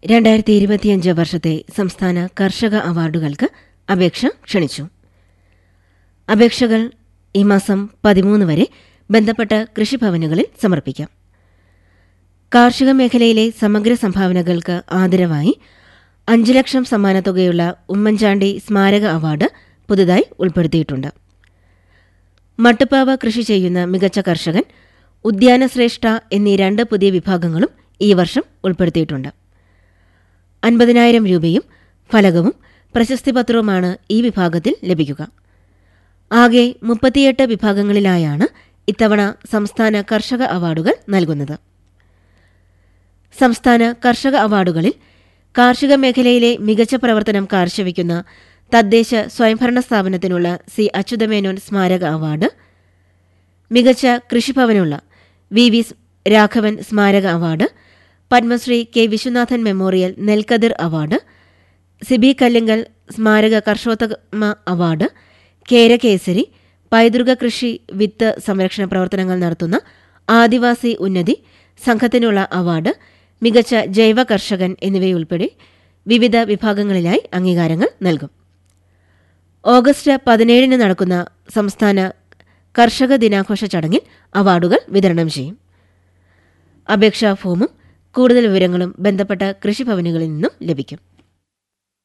രണ്ടായിരത്തി ഇരുപത്തിയഞ്ച് വർഷത്തെ സംസ്ഥാന കർഷക അവാർഡുകൾക്ക് അപേക്ഷ ക്ഷണിച്ചു അപേക്ഷകൾ ഈ മാസം പതിമൂന്ന് വരെ ബന്ധപ്പെട്ട കൃഷിഭവനുകളിൽ സമർപ്പിക്കാം കാർഷിക മേഖലയിലെ സമഗ്ര സംഭാവനകൾക്ക് ആദരവായി അഞ്ച് ലക്ഷം സമ്മാനത്തുകയുള്ള ഉമ്മൻചാണ്ടി സ്മാരക അവാർഡ് പുതുതായി ഉൾപ്പെടുത്തിയിട്ടുണ്ട് മട്ടുപ്പാവ കൃഷി ചെയ്യുന്ന മികച്ച കർഷകൻ ഉദ്യാനശ്രേഷ്ഠ എന്നീ രണ്ട് പുതിയ വിഭാഗങ്ങളും ഈ വർഷം ഉൾപ്പെടുത്തിയിട്ടുണ്ട് അൻപതിനായിരം രൂപയും ഫലകവും പ്രശസ്തിപത്രവുമാണ് ഈ വിഭാഗത്തിൽ ലഭിക്കുക ആകെ മുപ്പത്തിയെട്ട് വിഭാഗങ്ങളിലായാണ് ഇത്തവണ സംസ്ഥാന കർഷക അവാർഡുകൾ നൽകുന്നത് സംസ്ഥാന കർഷക അവാർഡുകളിൽ കാർഷിക മേഖലയിലെ മികച്ച പ്രവർത്തനം കാഴ്ചവെക്കുന്ന തദ്ദേശ സ്വയംഭരണ സ്ഥാപനത്തിനുള്ള സി അച്യുതമേനോൻ സ്മാരക അവാർഡ് മികച്ച കൃഷിഭവനുള്ള വി വി രാഘവൻ സ്മാരക award Padmashri K Viswanathan memorial നെൽക്കതിർ അവാർഡ് സിബി കല്ലിങ്കൽ സ്മാരക കർഷോത്തമ അവാർഡ് കേരകേസരി പൈതൃക കൃഷി വിത്ത് സംരക്ഷണ പ്രവർത്തനങ്ങൾ നടത്തുന്ന ആദിവാസി ഉന്നതി സംഘത്തിനുള്ള അവാർഡ് മികച്ച ജൈവ കർഷകൻ എന്നിവയുൾപ്പെടെ വിവിധ വിഭാഗങ്ങളിലായി അംഗീകാരങ്ങൾ നൽകും ഓഗസ്റ്റ് പതിനേഴിന് നടക്കുന്ന സംസ്ഥാന കർഷക ദിനാഘോഷ ചടങ്ങിൽ അവാർഡുകൾ വിതരണം ചെയ്യും അപേക്ഷാ ഫോമും കൂടുതൽ വിവരങ്ങളും ബന്ധപ്പെട്ട കൃഷിഭവനുകളിൽ നിന്നും ലഭിക്കും